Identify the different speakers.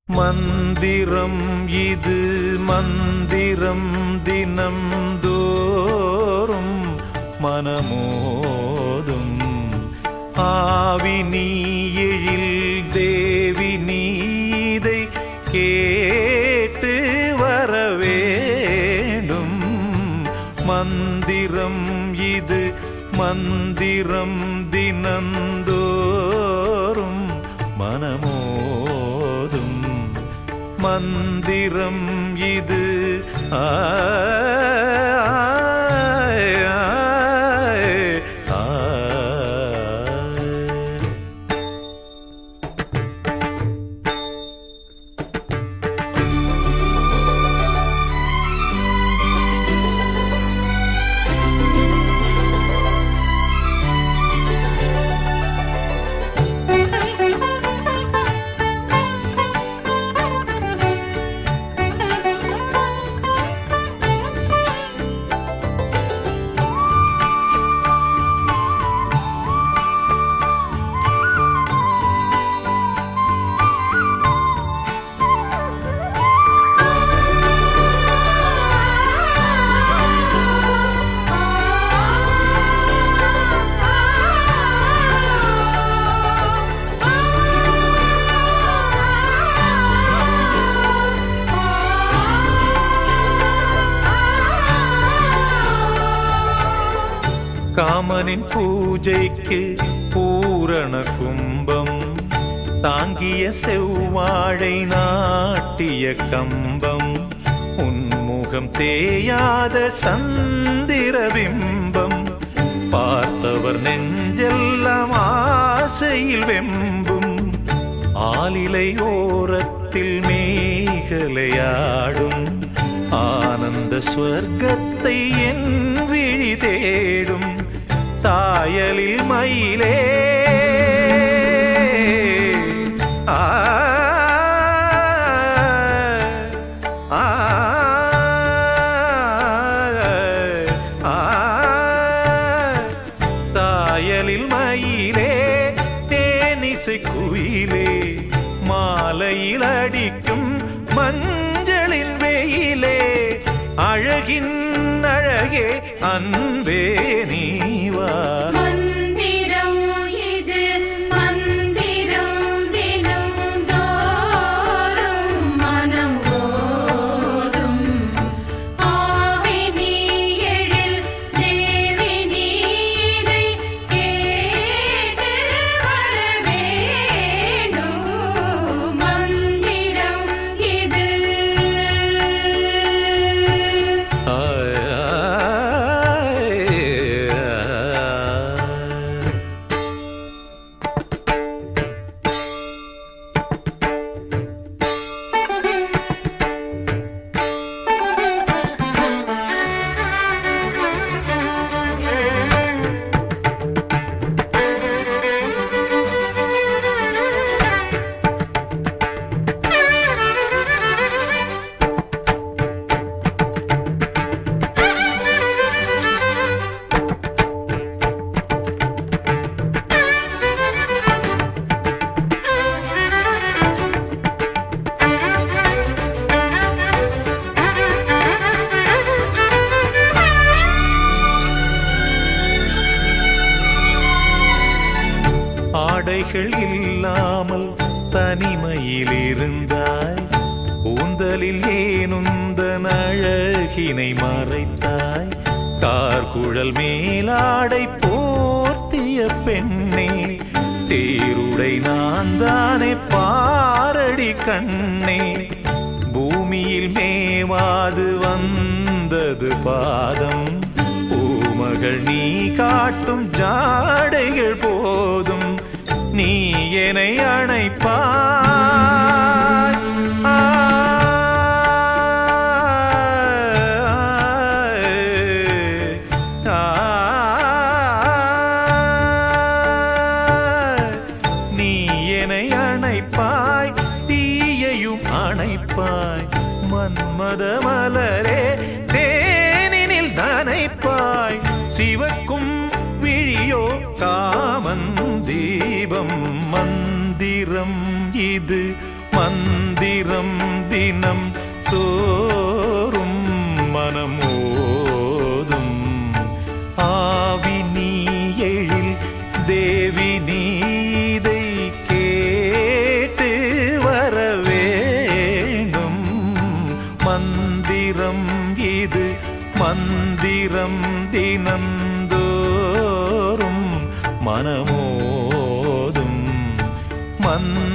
Speaker 1: மந்திரம் இது மந்திரம் தினம் தோறும் மனமோதும் ஆவி நீ எழில் தேவி நீதை கேட்டு வர வேண்டும் மந்திரம் இது மந்திரம் தினந்தோறும் மனமோதும் மந்திரம் இது ஆய், ஆய், ஆய். காமனின் பூஜைக்கு பூரண கும்பம் தாங்கிய செவ்வாழை நாட்டிய கம்பம் உன்முகம் தேயாத சந்திர பிம்பம் பார்த்தவர் நெஞ்செல்லாம் ஆசையில் வெம்பும் ஆலிலை ஓரத்தில் மேகலையாடும் ஆனந்த ஸ்வர்க்கத்தை என் விழி தேடும் சாயலில் மயிலே ஆ ஆ ஆ சாயலில் மயிலே தேனிசை குயிலே மாலையில் அடிக்கும் மஞ்சளின் வெயிலே அழகின் அழகே அன்பே நீவா
Speaker 2: மந்திரம் இது மந்திரம் தினம் தோறும் மனம் ஓதும் ஆவி நீ எழில் தேவி நீ இதை கேட்டு வர வேண்டும் மந்திரம் இது
Speaker 1: ஆய், ஆய், ஆய். ஆடைகள் இல்லாமல் தனிமையில் இருந்தாய் கூந்தலில் ஏனுந்த அழகினை மறைத்தாய் கார்குழல் மேலாடை போர்த்திய பெண்ணே சீருடை நான் தானே பாரடி கண்ணே பூமியில் மேவாது வந்தது பாதம் பூமகள் நீ காட்டும் ஜாடைகள் போதும் நீ என்னை அணைப்பாய் ஆ, ஆ, நீ என்னை அணைப்பாய் தீயையும் அணைப்பாய் மன்மத மலரே தேனினில் நனைப்பாய் சிவக்கும் விழியோ காமன் தீபம் மந்திரம் இது மந்திரம் மந்திரம் தினம் தோறும் மனமோதும் ஆவி நீ எழில் தேவி நீதை கேட்டு வர வேண்டும் மந்திரம் இது மந்திரம் தினந்தோறும் மனமோதும் மந்திரம்